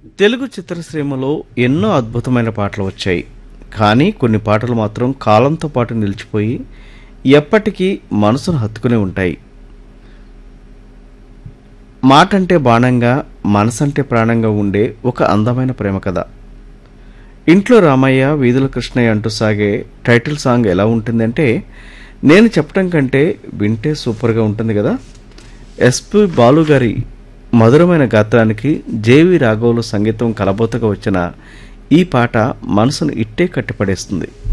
తెలుగు చిత్రసీమలో ఎన్నో అద్భుతమైన పాటలు వచ్చాయి కానీ కొన్ని పాటలు మాత్రం కాలంతో పాటు నిలిచిపోయి ఎప్పటికీ మనసును హత్తుకునే ఉంటాయి మాటంటే బాణంగా మనసంటే ప్రాణంగా ఉండే ఒక అందమైన ప్రేమ కథ ఇంట్లో రామయ్య వీధుల కృష్ణయ్య అంటూ సాగే టైటిల్ సాంగ్ ఎలా ఉంటుందంటే నేను చెప్పడం కంటే వింటే సూపర్గా ఉంటుంది కదా ఎస్పి బాలు గారి మధురమైన గాత్రానికి జేవి రాఘవులు సంగీతం కలబోతగా వచ్చిన ఈ పాట మనసును ఇట్టే కట్టిపడేస్తుంది